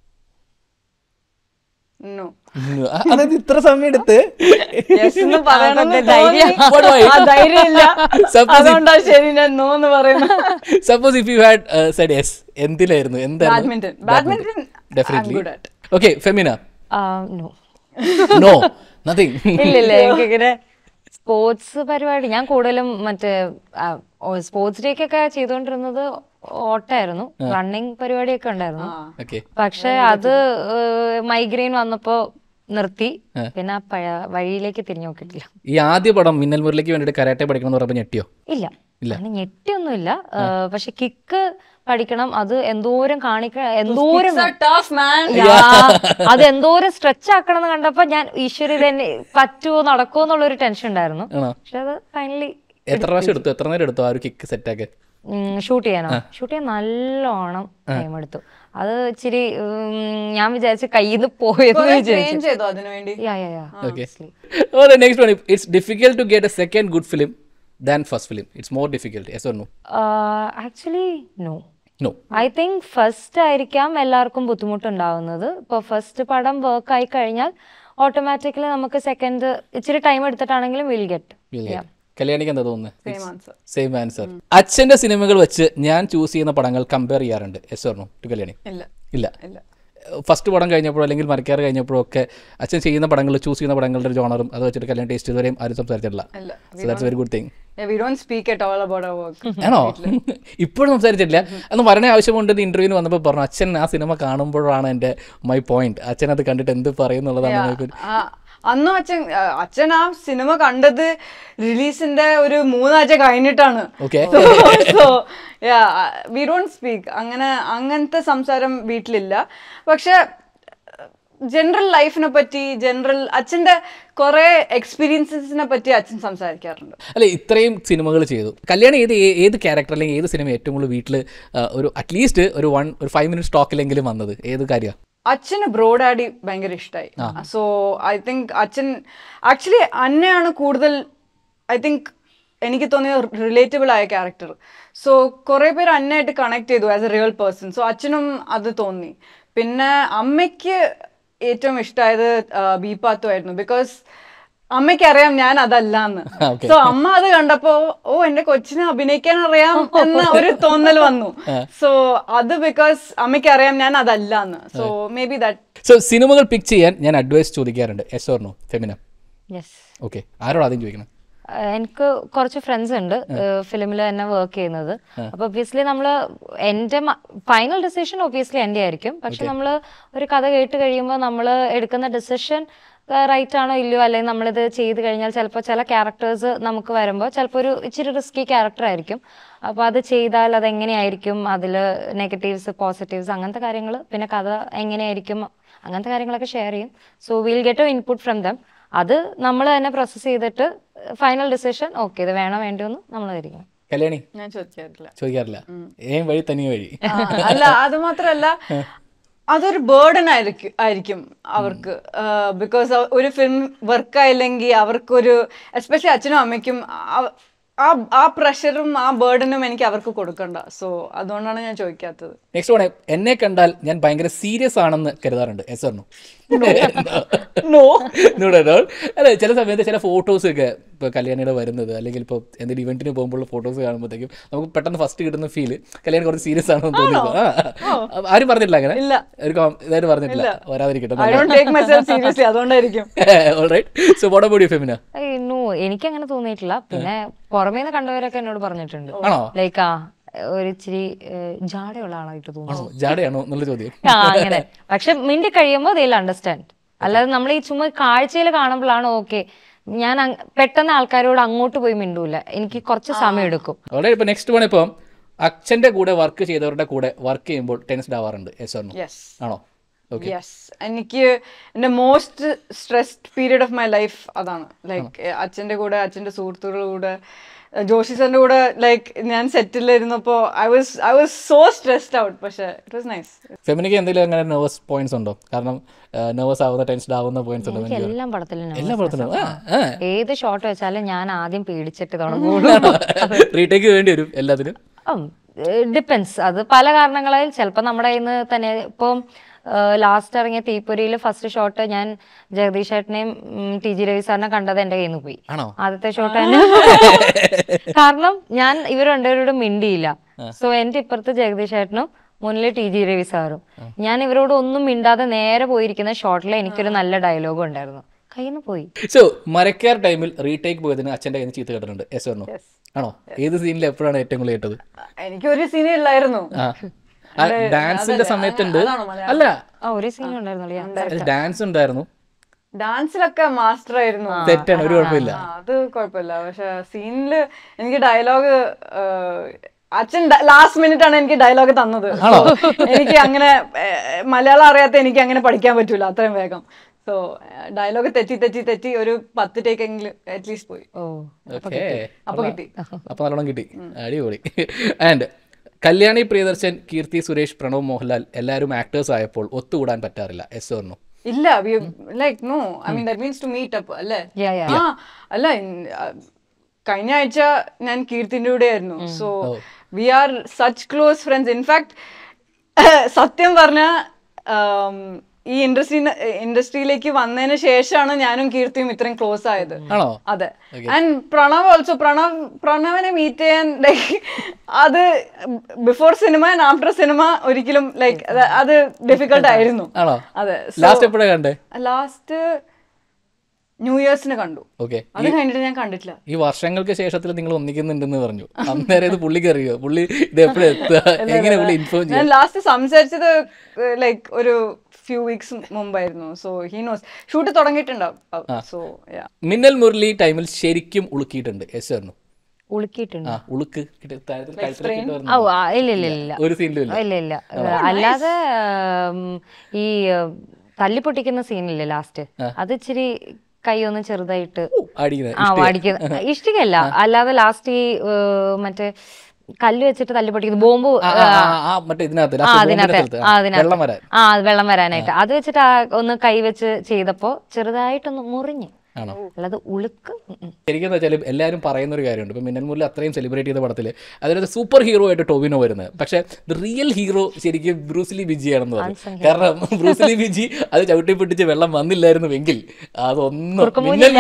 no അതായത് ഇത്ര സമയം എടുത്ത് യെസ് എന്ന് പറയണമെന്ന് ധൈര്യം. തോന്നി. What why? ആ ധൈര്യം ഇല്ല Suppose if- അതുകൊണ്ടാ ശരി ഞാൻ നോ എന്ന് പറയുന്നത് suppose if you had said yes എന്തിലായിരുന്നു badminton badminton definitely good at okay Femina no no nothing ഇല്ലില്ല എനിക്കിങ്ങനെ സ്പോർട്സ് പരിപാടി ഞാൻ കൂടുതലും മറ്റേ സ്പോർട്സ് ഡേക്കൊക്കെ ചെയ്തുകൊണ്ടിരുന്നത് ഓട്ടായിരുന്നു റണ്ണിങ് പരിപാടിയൊക്കെ ഉണ്ടായിരുന്നു ഓക്കെ പക്ഷെ അത് മൈഗ്രെയിൻ വന്നപ്പോ നിർത്തി പിന്നെ ആ പഴ- വഴിയിലേക്ക് തിരിഞ്ഞു നോക്കിയിട്ടില്ല ഈ ആദ്യ പടം മിന്നൽ മുരളിക്ക് വേണ്ടിയിട്ട് കരാട്ടെ പഠിക്കണം എന്ന് പറഞ്ഞപ്പോൾ ഞെട്ടിയോ ഇല്ല അങ്ങനെ ഞെട്ടിയൊന്നുമില്ല പക്ഷെ കിക്ക് പഠിക്കണം അത് എന്തോരം കാണിക്ക എന്തോരം ടഫ് മാൻ യാ, അത് എന്തോരം സ്ട്രെച്ച് ആക്കണം എന്ന് കണ്ടപ്പോ ഞാൻ ഈശ്വരി തന്നെ പറ്റുമോ നടക്കുമോ എന്നുള്ളൊരു ടെൻഷൻ ഉണ്ടായിരുന്നു ആണോ പക്ഷെ അത് ഫൈനലി എത്ര പ്രാവശ്യം എടുത്തു എത്ര നേരം എടുത്തു ആ ഒരു കിക്ക് സെറ്റാക്ക് ഷൂട്ട് ചെയ്യാനോ ഷൂട്ട് ചെയ്യാൻ നല്ലോണം ടൈം എടുത്തു അത് ഇച്ചിരി ഉം, ഞാൻ വിചാരിച്ചു കയ്യിൽ നിന്ന് പോയെന്ന് വിചാരിച്ചു ട്രെയിൻ ചെയ്തോ അതിനു വേണ്ടി yeah yeah yeah Okay. Oh, the next one. It's difficult to get a second good film than first film. It's more difficult. Yes or no? Actually no No. I think first ആയിരിക്കാം എല്ലാവർക്കും ബുദ്ധിമുട്ടുണ്ടാവുന്നത് ഇപ്പോൾ ഫസ്റ്റ് പടം വർക്ക് ആയി കഴിഞ്ഞാൽ ഓട്ടോമാറ്റിക്കലി നമുക്ക് സെക്കൻഡ് ഇച്ചിരി ടൈം എടുത്തിട്ടാണെങ്കിലും വിൽ ഗെറ്റ് Will get. കല്യാണിക്ക് എന്താ തോന്നുന്നത് സെയിം ആൻസർ സെയിം ആൻസർ അച്ഛന്റെ സിനിമകൾ വെച്ച് ഞാൻ ചൂസ് ചെയ്യുന്ന പടങ്ങൾ കമ്പയർ ചെയ്യാറുണ്ട് എസ് ഓർണോ ടു കല്യാണി ഇല്ല ഇല്ല ഇല്ല ഫസ്റ്റ് പടം കഴിഞ്ഞപ്പോഴോ അല്ലെങ്കിൽ മരക്കാറ് കഴിഞ്ഞപ്പോഴോ ഒക്കെ അച്ഛൻ ചെയ്യുന്ന പടങ്ങൾ ചൂസ് ചെയ്യുന്ന പടങ്ങളുടെ ഒരു ജോണറും അത് വെച്ചിട്ട് കല്യാണം ടേസ്റ്റ് ഇതുവരെയും ആരും സംസാരിച്ചിട്ടില്ല ഇല്ല so that's very good thing we don't speak at all about our work ആണോ ഇപ്പോഴും സംസാരിച്ചിട്ടില്ല അന്ന് പറയണ ആവശ്യമുണ്ട് ഇന്റർവ്യൂവിന് വന്നപ്പോൾ പറഞ്ഞു അച്ഛൻ ആ സിനിമ കാണുമ്പോഴാണ് എൻ്റെ മൈ പോയിന്റ് അച്ഛൻ അത് കണ്ടിട്ട് എന്ത് പറയുന്നുള്ളതാണ് നമുക്ക് അന്നും അച്ഛൻ ആ, അച്ഛൻ ആ സിനിമ കണ്ടത് റിലീസിന്റെ ഒരു മൂന്നാഴ്ച കഴിഞ്ഞിട്ടാണ് okay so we don't speak അങ്ങനെ അങ്ങനത്തെ സംസാരം വീട്ടിലില്ല പക്ഷെ ജനറൽ ലൈഫിനെ പറ്റി ജനറൽ അച്ഛന്റെ കുറെ എക്സ്പീരിയൻസസിനെ പറ്റി അച്ഛൻ സംസാരിക്കാറുണ്ട് അല്ല ഇത്രയും സിനിമകൾ ചെയ്തു കല്യാണം ഏത് ഏ- ഏത് ക്യാരക്ടർ അല്ലെങ്കിൽ ഏത് സിനിമ ഏറ്റവും കൂടുതൽ വീട്ടിൽ ഒരു അറ്റ്ലീസ്റ്റ് ഒരു വൺ ഒരു ഫൈവ് മിനിറ്റ്സ് ടോക്കിലെങ്കിലും വന്നത് ഏത് കാര്യമാണ് അച്ഛന് ബ്രോഡാഡി ഭയങ്കര ഇഷ്ടമായി സോ ഐ തിങ്ക് അച്ഛൻ ആക്ച്വലി അന്നയാണ് കൂടുതൽ ഐ തിങ്ക് എനിക്ക് തോന്നിയ റിലേറ്റബിൾ ആയ ക്യാരക്ടർ സോ കുറെ പേര് അന്നയായിട്ട് കണക്ട് ചെയ്തു as a real person so അച്ഛനും അത് തോന്നി പിന്നെ അമ്മയ്ക്ക് ഏറ്റവും ഇഷ്ടമായത് ബീപാത്തു ആയിരുന്നു ബിക്കോസ് അമ്മയ്ക്ക് അറിയാം ഞാൻ അതല്ല എന്ന് Okay. സോ അമ്മ അത് കണ്ടപ്പോ ഓ എന്റെ കൊച്ചിനെ അഭിനയിക്കാൻ അറിയാം എന്ന ഒരു തോന്നൽ വന്നു സോ അത് ബിക്കോസ് അമ്മയ്ക്ക് അറിയാം ഞാൻ അതല്ല എന്ന് so maybe that so സിനിമകൾ പിക്ക് ചെയ്യാൻ ഞാൻ അഡ്വൈസ് ചോദിക്കാറുണ്ട് yes or no Femina yes okay ആരോട് ആദ്യം ചോദിക്കണം എനിക്ക് കുറച്ച് ഫ്രണ്ട്സ് ഉണ്ട് ഫിലിമിൽ തന്നെ വർക്ക് ചെയ്യുന്നത് അപ്പൊ ഒബ്വിയസ്ലി നമ്മൾ എൻ്റെ ഫൈനൽ ഡിസിഷൻ ഒബ്വിയസ്ലി എൻ്റെ ആയിരിക്കും പക്ഷെ നമ്മൾ ഒരു കഥ കേട്ട് കഴിയുമ്പോൾ നമ്മൾ എടുക്കുന്ന ഡിസിഷൻ റൈറ്റ് ആണോ ഇല്ലയോ അല്ലെങ്കിൽ നമ്മളിത് ചെയ്ത് കഴിഞ്ഞാൽ ചിലപ്പോൾ ചില ക്യാരക്ടേഴ്സ് നമുക്ക് വരുമ്പോൾ ചിലപ്പോൾ ഒരു ഇച്ചിരി റിസ്കി ക്യാരക്ടർ ആയിരിക്കും അപ്പോൾ അത് ചെയ്താൽ അത് എങ്ങനെയായിരിക്കും അതിൽ നെഗറ്റീവ്സ് പോസിറ്റീവ്സ് അങ്ങനത്തെ കാര്യങ്ങൾ പിന്നെ കഥ എങ്ങനെയായിരിക്കും അങ്ങനത്തെ കാര്യങ്ങളൊക്കെ ഷെയർ ചെയ്യും so will get a input from them അത് നമ്മൾ തന്നെ പ്രോസസ്സ് ചെയ്തിട്ട് ഫൈനൽ ഡിസിഷൻ ഓക്കെ ഇത് വേണോ വേണ്ടോ എന്ന് നമ്മൾ ധരിക്കണം കല്യാണി ഞാൻ ചോദിക്കാറില്ല ചോദിക്കാറില്ല ഏം വഴി തനിയെ വഴി ആ, അല്ല അത് മാത്രല്ല അതൊരു ബേർഡൻ ആയിരിക്കും ആയിരിക്കും അവർക്ക് ബിക്കോസ് ഒരു ഫിലിം വർക്ക് ആയില്ലെങ്കിൽ അവർക്കൊരു എസ്പെഷ്യലി അച്ഛനും അമ്മയ്ക്കും ആ- ആ ആ പ്രഷറും ആ ബേർഡനും എനിക്ക് അവർക്ക് കൊടുക്കണ്ട സോ അതുകൊണ്ടാണ് ഞാൻ ചോദിക്കാത്തത് നെക്സ്റ്റ് വൺ എന്നെ കണ്ടാൽ ഞാൻ ഭയങ്കര സീരിയസ് ആണെന്ന് കരുതാറുണ്ട് എസ് ഓർണോ നോ അല്ല ചില സമയത്ത് ചില ഫോട്ടോസ് ഒക്കെ ഇപ്പൊ കല്യാണിയുടെ വരുന്നത് അല്ലെങ്കിൽ ഇപ്പോൾ എന്തെങ്കിലും ഇവന്റിന് പോകുമ്പോൾ ഫോട്ടോസ് കാണുമ്പോഴത്തേക്കും നമുക്ക് പെട്ടെന്ന് ഫസ്റ്റ് കിട്ടുന്ന ഫീൽ കല്യാണി കുറച്ച് സീരിയസ് ആണെന്ന് തോന്നിപ്പോ ആ ആരും പറഞ്ഞിട്ടില്ല അങ്ങനെ ഇല്ല. ഒരു com- ഇതായിട്ട് പറഞ്ഞിട്ടില്ല വരാതിരിക്കട്ടെ I don't take myself seriously അതുകൊണ്ടായിരിക്കും alright so what about you Femina no എനിക്ക് അങ്ങനെ തോന്നിയിട്ടില്ല പിന്നെ പുറമേ നിന്ന് കണ്ടവരൊക്കെ എന്നോട് പറഞ്ഞിട്ടുണ്ട് ആണോ ലൈക്ക് ആ ഒരു ഇച്ചിരി ഏഹ്, ജാടയുള്ള ആളായിട്ട് തോന്നുന്നു ആണോ ജാടയാണോ എന്നുള്ള ചോദ്യം ആ അങ്ങനെ പക്ഷെ മിണ്ടി കഴിയുമ്പോൾ ദേ അണ്ടർസ്റ്റാൻഡ് അല്ലാതെ നമ്മൾ ഈ ചുമ്മാ കാഴ്ചയിൽ കാണുമ്പോഴാണ് ഓക്കെ ഞാൻ അങ്- പെട്ടെന്ന് ആൾക്കാരോട് അങ്ങോട്ട് പോയി മിണ്ടൂല എനിക്ക് കുറച്ച് സമയം എടുക്കും അവിടെ ഇപ്പൊ നെക്സ്റ്റ് വൺ ഇപ്പം അച്ഛന്റെ കൂടെ വർക്ക് ചെയ്തവരുടെ കൂടെ വർക്ക് ചെയ്യുമ്പോൾ ടെൻസ്ഡ് ആവാറുണ്ട് യെസ് ഓർ നോ യെസ് ആണോ ഓക്കെ യെസ് എനിക്ക് എൻ്റെ most stressed period of my life അതാണ് ലൈക്ക് അച്ഛൻ്റെ കൂടെ അച്ഛൻ്റെ സുഹൃത്തുക്കളുടെ കൂടെ ഏഹ് ജോഷി സാറിൻ്റെ കൂടെ ലൈക്ക് ഞാൻ സെറ്റിലിരുന്നപ്പോൾ I was I was so stressed out പക്ഷേ ഇറ്റ് വാസ് നൈസ് ഫെമിനിക്ക് എന്തെങ്കിലും അങ്ങനെ നെർവസ് പോയിന്റ്സ് ഉണ്ടോ കാരണം നെർവസ് ആവുന്ന ടെൻസ്ഡ് ആവുന്ന പോയിന്റ്സ് ഉണ്ടോ എനിക്ക് എല്ലാ പടത്തിലും എല്ലാ nervous പടത്തിനും ആ. ആ ഏത് ഷോട്ട് വെച്ചാലും ഞാൻ ആദ്യം പേടിച്ചിട്ട് തുടങ്ങുള്ളൂ റീടേക്ക് വേണ്ടി വരും എല്ലാത്തിനും ഡിപ്പെൻസ് അത് പല കാരണങ്ങളാൽ ചിലപ്പോൾ നമ്മുടെ കയ്യിൽ നിന്ന് തന്നെ ഇപ്പം ലാസ്റ്റ് ഇറങ്ങിയ തീപ്പൊരിയിൽ ഫസ്റ്റ് ഷോട്ട് ഞാൻ ജഗദീഷ് ചേട്ടനെയും ഉം, ടി ജി രവി സാറിനെ കണ്ടത് എൻ്റെ കയ്യിൽ നിന്ന് പോയി ആണോ ആദ്യത്തെ ഷോട്ട് തന്നെ കാരണം ഞാൻ ഇവർ രണ്ടുപേരോടും മിണ്ടിയില്ല സോ എൻ്റെ ഇപ്പുറത്ത് ജഗദീഷ് ചേട്ടനും മുന്നിൽ ടി ജി രവി സാറും ഞാൻ ഇവരോട് ഒന്നും മിണ്ടാതെ നേരെ പോയിരിക്കുന്ന ഷോട്ടിൽ എനിക്കൊരു നല്ല ഡയലോഗും ഉണ്ടായിരുന്നു കയ്യിൽ നിന്ന് പോയി സോ മരക്കാർ ടൈമിൽ റീടേക്ക് പോയതിന് അച്ഛന്റെ കയ്യിൽ നിന്ന് ചീത്ത കേട്ടിട്ടുണ്ട് യെസ് ഓർ നോ ആണോ ഏത് സീനിൽ എപ്പോഴാണ് ഏറ്റവും കൂടുതൽ കേട്ടത് എനിക്ക് ഒരു സീനേ ഉള്ളായിരുന്നു ആ ഡാൻസിന്റെ സമയത്തുണ്ട് അതാണോ മലയാളം? അല്ല ആ ഒരു സീൻ ഉണ്ടായിരുന്നു ഡാൻസ് ഉണ്ടായിരുന്നു ഡാൻസിലൊക്കെ മാസ്റ്റർ ആയിരുന്നു തെറ്റാണ് ഒരു കുഴപ്പമില്ല ആ, അത് കുഴപ്പമില്ല പക്ഷെ സീനില് എനിക്ക് ഡയലോഗ് അച്ഛൻ ലാസ്റ്റ് മിനിറ്റ് ആണ് എനിക്ക് ഡയലോഗ് തന്നത് So, എനിക്ക് അങ്ങനെ ഏഹ്, മലയാളം അറിയാത്ത എനിക്ക് അങ്ങനെ പഠിക്കാൻ പറ്റൂല അത്രയും വേഗം സോ ഡയലോഗ് തെറ്റി തെറ്റി തെറ്റി ഒരു പത്ത് ടേക്ക് എങ്കിലും അറ്റ്ലീസ്റ്റ് പോയി ഓ ഓക്കേ അപ്പൊ കിട്ടി അപ്പൊ നല്ലോണം കിട്ടി അടിപൊളി ആൻഡ് കല്യാണി പ്രിയദർശൻ കീർത്തി സുരേഷ് പ്രണവ് മോഹൻലാൽ എല്ലാവരും ആക്ടേഴ്സ് ആയപ്പോൾ ഒത്തുകൂടാൻ പറ്റാറില്ല എസ് ഓർണോ ഇല്ല like no I mean that means to meet up അല്ലേ Yeah, yeah. ആ അല്ല ഇൻ- ആ, കഴിഞ്ഞ ആഴ്ച ഞാൻ കീർത്തിൻ്റെ കൂടെ ആയിരുന്നു so we are such close friends in fact സത്യം പറഞ്ഞ ഈ ഇൻഡസ്ട്രി ഇൻഡസ്ട്രിയിലേക്ക് വന്നതിന് ശേഷമാണ് ഞാനും കീർത്തിയും ഇത്രയും ക്ലോസ് ആയത് ആണോ അതെ ആൻഡ് പ്രണവ് ഓൾസോ പ്രണവ് പ്രണവിനെ മീറ്റ് ചെയ്യാൻ ലൈക്ക് അത് ബിഫോർ സിനിമ ആൻഡ് ആഫ്റ്റർ സിനിമ ഒരിക്കലും ലൈക്ക് അത് ഡിഫിക്കൽട്ട് ആയിരുന്നു ആണോ അതെ ലാസ്റ്റ് എപ്പോഴാ കണ്ടേ ലാസ്റ്റ് ന്യൂ ഇയേഴ്സിന് കണ്ടു ഓക്കെ അത് കഴിഞ്ഞിട്ട് ഞാൻ കണ്ടിട്ടില്ല ഈ വർഷങ്ങൾക്ക് ശേഷത്തിൽ നിങ്ങൾ ഒന്നിക്കുന്നുണ്ടെന്ന് പറഞ്ഞു അന്നേരം ഇത് പുള്ളിക്ക് അറിയോ പുള്ളി ഇത് എപ്പോഴും എത്തുക എങ്ങനെ പുള്ളി ഇൻഫോം ഞാൻ ചെയ്യാം ലാസ്റ്റ് സംസാരിച്ചത് ലൈക്ക് ഒരു ഫ്യൂ വീക്സ് മുമ്പായിരുന്നു സോ ഹി നോസ് ഷൂട്ട് തുടങ്ങിയിട്ടുണ്ടാവും സോ യാ മിന്നൽ മുരളി ടൈമിൽ ശരിക്കും ഉളുക്കിയിട്ടുണ്ട് എസ് പറഞ്ഞു ഉളുക്കിയിട്ടുണ്ട് ആ ഉളുക്ക് കിട്ടി- താഴത്തിൽ കഴുത്തിലൊക്കെ ഇട്ട് വരുന്നു. ഓ ആ, ഇല്ല ഇല്ല ഇല്ല ഒരു സീനിലും ഇല്ല ഇല്ല ഇല്ല അല്ലാതെ ഉം, ഈ ഉം, തല്ലിപ്പൊട്ടിക്കുന്ന സീനില്ലേ ലാസ്റ്റ് അത് ഇച്ചിരി കൈ ഒന്ന് ചെറുതായിട്ട് അടിക്കുന്നത് ആ അടിക്കുന്ന ഇഷ്ടികല്ല അല്ലാതെ ലാസ്റ്റ് ഈ ഏർ, മറ്റേ കല്ല് വെച്ചിട്ട് തല്ലിപ്പൊട്ടിക്കുന്നത് ബോംബ് ആ, ആ, ആ, ആ, മറ്റേ ഇതിനകത്ത് ആ last ബോംബിന്റെ അതിനകത്ത് സ്ഥലത്ത്. ആ ആ, അതിനകത്ത് വെള്ളം വരാൻ ആ അത് വെള്ളം വരാനായിട്ട് അത് വെച്ചിട്ട് ആ ഒന്ന് കൈ വെച്ച് ചെയ്തപ്പോ ചെറുതായിട്ടൊന്ന് മുറിഞ്ഞ് ആണോ അല്ലാതെ ഉളുക്ക് ഉം ഉം. ശരിക്കും എന്ന് വെച്ചാൽ എല്ലാവരും പറയുന്ന ഒരു കാര്യമുണ്ട് ഇപ്പം മിന്നൽ മുരളി അത്രയും സെലിബ്രേറ്റ് ചെയ്ത പടത്തിൽ അതിനകത്ത് സൂപ്പർ ഹീറോ ആയിട്ട് ടോവിനോ വരുന്നത് പക്ഷേ ദ റിയൽ ഹീറോ ശരിക്കും ബ്രൂസ്ലി ബിജി ആണെന്ന് പറഞ്ഞു കാരണം ബ്രൂസ്ലി ബിജി അത് ചവിട്ടി പിടിച്ച് വെള്ളം വന്നില്ലായിരുന്നുവെങ്കിൽ അതൊന്നും മിന്നൽ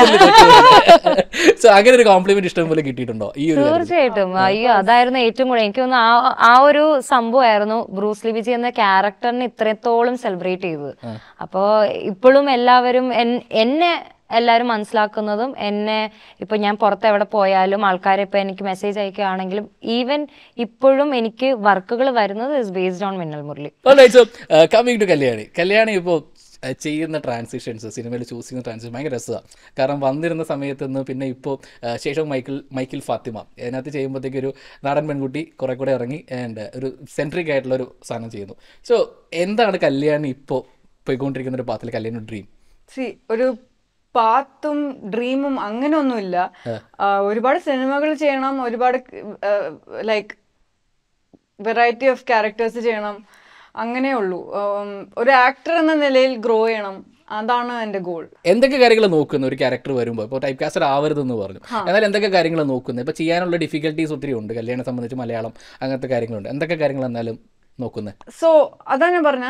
സോ അങ്ങനെ ഒരു കോംപ്ലിമെന്റ് ഇഷ്ടം പോലെ കിട്ടിയിട്ടുണ്ടോ ഈ ഒരു കാര്യത്തിൽ? തീർച്ചയായിട്ടും അയ്യോ അതായിരുന്നു ഏറ്റവും കൂടുതൽ എനിക്ക് തോന്നുന്നു ആ ആ ഒരു സംഭവമായിരുന്നു ബ്രൂസ് ലിബിജി എന്ന ക്യാരക്ടറിനെ ഇത്രത്തോളം സെലിബ്രേറ്റ് ചെയ്തത് അപ്പോൾ ഇപ്പോഴും എല്ലാവരും എൻ- എന്നെ എല്ലാവരും മനസ്സിലാക്കുന്നതും എന്നെ ഇപ്പൊ ഞാൻ പുറത്ത് എവിടെ പോയാലും ആൾക്കാരെ ഇപ്പൊ എനിക്ക് മെസ്സേജ് അയക്കുകയാണെങ്കിലും ഈവൻ ഇപ്പോഴും എനിക്ക് വർക്കുകൾ വരുന്നത് ഇസ് ബേസ്ഡ് ഓൺ മിന്നൽ Murali Alright, so, uh, coming to Kalyani Kalyani ഇപ്പോൾ ചെയ്യുന്ന ട്രാൻസിഷൻസ് സിനിമയിൽ ചൂസ് ചെയ്യുന്ന ട്രാൻസിഷൻ ഭയങ്കര രസമാണ് കാരണം വന്നിരുന്ന സമയത്ത് നിന്ന് പിന്നെ ഇപ്പോൾ ശേഷം മൈക്കിൾ മൈക്കിൾ ഫാത്തിമ അതിനകത്ത് ചെയ്യുമ്പോഴത്തേക്ക് ഒരു നാടൻ പെൺകുട്ടി കുറെ കൂടെ ഇറങ്ങി ആൻഡ് ഒരു സെൻട്രിക് ആയിട്ടുള്ള ഒരു സാധനം ചെയ്യുന്നു സോ എന്താണ് കല്യാണി ഇപ്പോൾ പോയിക്കൊണ്ടിരിക്കുന്ന ഒരു പാത്തിൽ കല്യാണി ഡ്രീം സി ഒരു പാത്തും ഡ്രീമും അങ്ങനെ ഒന്നുമില്ല ആ, ഒരുപാട് സിനിമകൾ ചെയ്യണം ഒരുപാട് ലൈക്ക് വെറൈറ്റി ഓഫ് ക്യാരക്ടേഴ്സ് ചെയ്യണം അങ്ങനെ ഉള്ളൂ ഉം, ഒരു ആക്ടർ എന്ന നിലയിൽ ഗ്രോ ചെയ്യണം അതാണ് എൻ്റെ ഗോൾ എന്തൊക്കെ കാര്യങ്ങൾ നോക്കുന്നു ഒരു ക്യാരക്ടർ വരുമ്പോൾ ഇപ്പോൾ ടൈപ്പ് കാസ്റ്റർ ആവരുതെന്ന് പറഞ്ഞു എന്നാൽ എന്തൊക്കെ കാര്യങ്ങൾ നോക്കുന്നത് ഇപ്പോൾ ചെയ്യാനുള്ള ഡിഫിക്കൽട്ടീസ് ഒത്തിരി ഉണ്ട് കല്യാണം സംബന്ധിച്ച് മലയാളം അങ്ങനത്തെ കാര്യങ്ങളുണ്ട് എന്തൊക്കെ കാര്യങ്ങൾ എന്നാലും നോക്കുന്നത് സോ അതാ ഞാൻ പറഞ്ഞ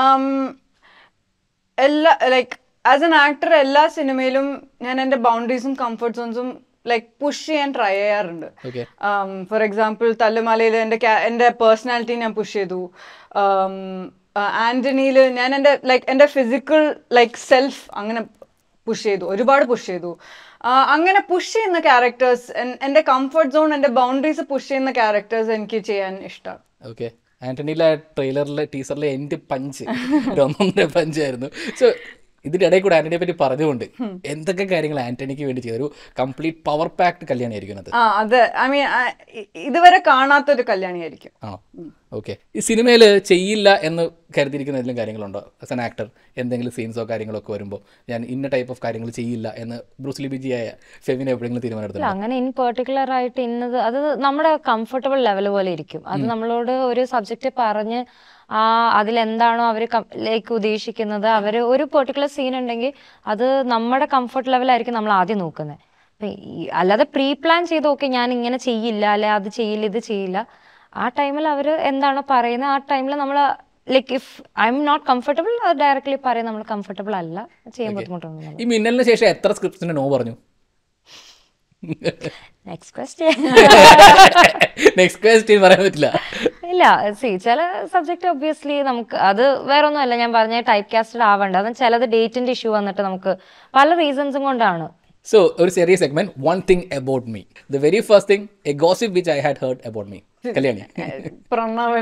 എല്ലാ ലൈക്ക് ആസ് എൻ ആക്ടർ എല്ലാ സിനിമയിലും ഞാൻ എൻ്റെ ബൗണ്ടറീസും കംഫർട്ട് സോൺസും ലൈക്ക് പുഷ് ചെയ്യാൻ ട്രൈ ചെയ്യാറുണ്ട് ഓക്കെ ഫോർ എക്സാമ്പിൾ തല്ലുമലയിൽ എൻ്റെ എൻ്റെ പേഴ്സണാലിറ്റി ഞാൻ പുഷ് ചെയ്തു ആന്റണിയിൽ ഞാൻ എൻ്റെ ലൈക്ക് എൻ്റെ ഫിസിക്കൽ ലൈക്ക് സെൽഫ് അങ്ങനെ പുഷ് ചെയ്തു ഒരുപാട് പുഷ് ചെയ്തു ആ, അങ്ങനെ പുഷ് ചെയ്യുന്ന ക്യാരക്ടേഴ്സ് എൻ്റെ കംഫർട്ട് സോൺ എൻ്റെ ബൗണ്ടറീസ് പുഷ് ചെയ്യുന്ന ക്യാരക്ടേഴ്സ് എനിക്ക് ചെയ്യാൻ ഇഷ്ടമാണ് ഓക്കെ ആന്റണിയിലെ ട്രെയിലറിലെ ടീസറിലെ എൻ്റെ പഞ്ച് ഒരു ഒന്നൊന്നര പഞ്ചായിരുന്നു സോ ഇതിന്റെ ഇടയിൽ കൂടെ ആന്റണിയെ പറ്റി പറഞ്ഞുകൊണ്ട് എന്തൊക്കെ കാര്യങ്ങൾ ആന്റണിക്ക് വേണ്ടി ചെയ്ത ഒരു കംപ്ലീറ്റ് പവർ പാക്ഡ് കല്യാണമായിരിക്കും അത് ആ അത് ഐ മീൻ ഇതുവരെ കാണാത്തൊരു കല്യാണിയായിരിക്കും ആണോ ഓക്കെ ഈ സിനിമയിൽ ചെയ്യില്ല എന്ന് കരുതിയിരിക്കുന്ന എന്തെങ്കിലും കാര്യങ്ങളുണ്ടോ ആസ് ആൻ ആക്ടർ എന്തെങ്കിലും സീൻസോ കാര്യങ്ങളോ ഒക്കെ വരുമ്പോൾ ഞാൻ ഇന്ന ടൈപ്പ് ഓഫ് കാര്യങ്ങൾ ചെയ്യില്ല എന്ന് ബ്രൂസ്ലി ബിജിയായ ഫെമിനെ എപ്പോഴെങ്കിലും തീരുമാനമെടുത്തിട്ടുണ്ടോ അങ്ങനെ ഇൻ പെർട്ടിക്കുലർ ആയിട്ട് ഇന്നത് അത് നമ്മുടെ കംഫർട്ടബിൾ ലെവൽ പോലെ ഇരിക്കും അത് നമ്മളോട് ഒരു സബ്ജക്റ്റ് പറഞ്ഞ് ആ അതിലെന്താണോ അവർ ലൈക്ക് ഉദ്ദേശിക്കുന്നത് അവർ ഒരു പെർട്ടിക്കുലർ സീൻ ഉണ്ടെങ്കിൽ അത് നമ്മുടെ കംഫർട്ട് ലെവലായിരിക്കും നമ്മൾ ആദ്യം നോക്കുന്നത് അല്ലാതെ പ്രീ പ്ലാൻ ചെയ്ത് ഓക്കെ ഞാൻ ഇങ്ങനെ ചെയ്യില്ല അല്ലെ അത് ചെയ്യില്ല ഇത് ചെയ്യില്ല ആ ടൈമിൽ അവർ എന്താണോ പറയുന്നത് ആ ടൈമിൽ നമ്മൾ like if I'm not comfortable അത് ഡയറക്റ്റ്ലി പറയും നമ്മൾ കംഫർട്ടബിൾ അല്ല ചെയ്യാൻ ബുദ്ധിമുട്ടൊന്നും ഈ മിന്നലിന് ശേഷം എത്ര സ്ക്രിപ്റ്റ്സിന് നോ പറഞ്ഞു നെക്സ്റ്റ് ക്വസ്റ്റ്യൻ നെക്സ്റ്റ് ക്വസ്റ്റ്യൻ പറയാൻ പറ്റില്ല ഇല്ല സി ചില സബ്ജക്റ്റ് ഒബ്വിയസ്ലി നമുക്ക് അത് വേറെ ഒന്നുമല്ല ഞാൻ പറഞ്ഞ ടൈപ്പ് കാസ്റ്റഡ് ആവേണ്ട അത് ചിലത് ഡേറ്റിന്റെ ഇഷ്യൂ വന്നിട്ട് നമുക്ക് പല റീസൺസും കൊണ്ടാണ് സോ ഒരു ചെറിയ segment one thing about me the very first thing a gossip which I had heard about me Kalyani Pranav